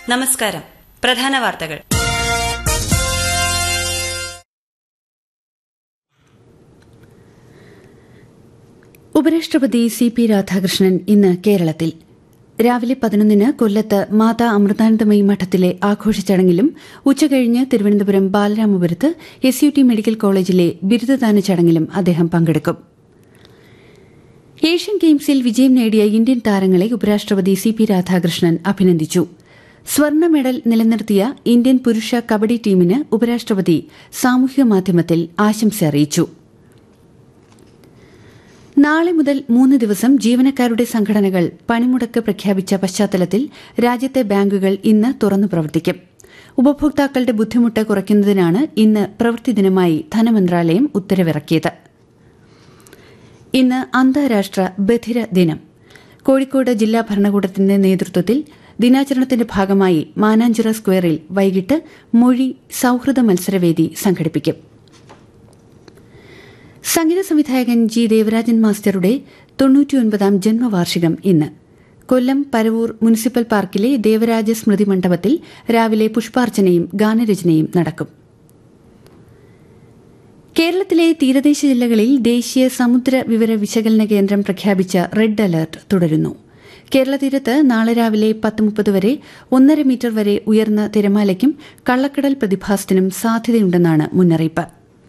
നമസ്കാരം പ്രധാന വാർത്തകൾ ഉപരാഷ്ട്രപതി സി പി രാധാകൃഷ്ണൻ ഇന്ന് കേരളത്തിൽ രാവിലെ പതിനൊന്നിന് കൊല്ലത്ത് മാതാ അമൃതാനന്ദമയി മഠത്തിലെ ആഘോഷ ചടങ്ങിലും ഉച്ചകഴിഞ്ഞ് തിരുവനന്തപുരം ബാലരാമപുരത്ത് എസ് യു ടി മെഡിക്കൽ കോളേജിലെ ബിരുദദാന ചടങ്ങിലും അദ്ദേഹം പങ്കെടുക്കും ഏഷ്യൻ ഗെയിംസിൽ വിജയം നേടിയ ഇന്ത്യൻ താരങ്ങളെ ഉപരാഷ്ട്രപതി സി പി രാധാകൃഷ്ണൻ അഭിനന്ദിച്ചു സ്വർണ്ണ മെഡൽ നിലനിർത്തിയ ഇന്ത്യൻ പുരുഷ കബഡി ടീമിന് ഉപരാഷ്ട്രപതി സാമൂഹിക മാധ്യമത്തിൽ ആശംസ അറിയിച്ചു നാളെ മുതൽ മൂന്ന് ദിവസം ജീവനക്കാരുടെ സംഘടനകൾ പണിമുടക്ക് പ്രഖ്യാപിച്ച പശ്ചാത്തലത്തിൽ രാജ്യത്തെ ബാങ്കുകൾ ഇന്ന് തുറന്നു പ്രവർത്തിക്കും ഉപഭോക്താക്കളുടെ ബുദ്ധിമുട്ട് കുറയ്ക്കുന്നതിനാണ് ഇന്ന് പ്രവൃത്തി ദിനമായി ധനമന്ത്രാലയം ഉത്തരവിറക്കിയത് ഇന്ന് അന്താരാഷ്ട്ര ബധിര ദിനം കോഴിക്കോട് ജില്ലാ ഭരണകൂടത്തിന്റെ നേതൃത്വത്തിൽ ദിനാചരണത്തിന്റെ ഭാഗമായി മാനാഞ്ചിറ സ്ക്വയറിൽ വൈകിട്ട് മൊഴി സൌഹൃദ മത്സരവേദി സംഘടിപ്പിക്കും സംഗീത സംവിധായകൻ ജി ദേവരാജൻ മാസ്റ്ററുടെ തൊണ്ണൂറ്റിയൊൻപതാം ജന്മവാർഷികം ഇന്ന് കൊല്ലം പരവൂർ മുനിസിപ്പൽ പാർക്കിലെ ദേവരാജ സ്മൃതി മണ്ഡപത്തിൽ രാവിലെ പുഷ്പാർച്ചനയും ഗാനരചനയും നടക്കും കേരളത്തിലെ തീരദേശ ജില്ലകളിൽ ദേശീയ സമുദ്ര വിവര വിശകലന കേന്ദ്രം പ്രഖ്യാപിച്ച റെഡ് അലർട്ട് തുടരുന്നു കേരള തീരത്ത് നാളെ രാവിലെ പത്ത് മുപ്പത് വരെ ഒന്നര മീറ്റർ വരെ ഉയർന്ന തിരമാലയ്ക്കും കള്ളക്കടൽ പ്രതിഭാസത്തിനും സാധ്യതയുണ്ടെന്നാണ് മുന്നറിയിപ്പ്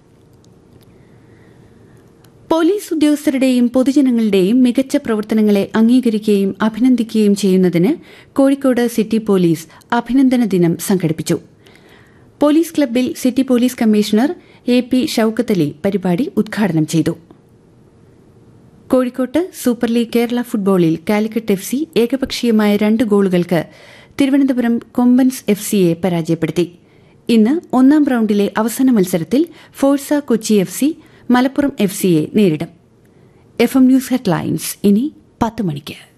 പോലീസ് ഉദ്യോഗസ്ഥരുടെയും പൊതുജനങ്ങളുടെയും മികച്ച പ്രവർത്തനങ്ങളെ അംഗീകരിക്കുകയും അഭിനന്ദിക്കുകയും ചെയ്യുന്നതിന് കോഴിക്കോട് സിറ്റി പോലീസ് അഭിനന്ദന ദിനം സംഘടിപ്പിച്ചു പോലീസ് ക്ലബ്ബിൽ city police commissioner A P Shoukath Ali പരിപാടി ഉദ്ഘാടനം ചെയ്തു കോഴിക്കോട്ട് സൂപ്പർ ലീഗ് കേരള ഫുട്ബോളിൽ കാലിക്കറ്റ് എഫ് സി ഏകപക്ഷീയമായ രണ്ട് ഗോളുകൾക്ക് തിരുവനന്തപുരം കൊമ്പൻസ് എഫ് സിയെ പരാജയപ്പെടുത്തി ഇന്ന് ഒന്നാം റൌണ്ടിലെ അവസാന മത്സരത്തിൽ Forca Kochi F C Malappuram F സിയെ നേരിടും എഫ് എം ന്യൂസ് ഹെഡ്ലൈൻസ് ഇനി പത്ത് മണിക്ക്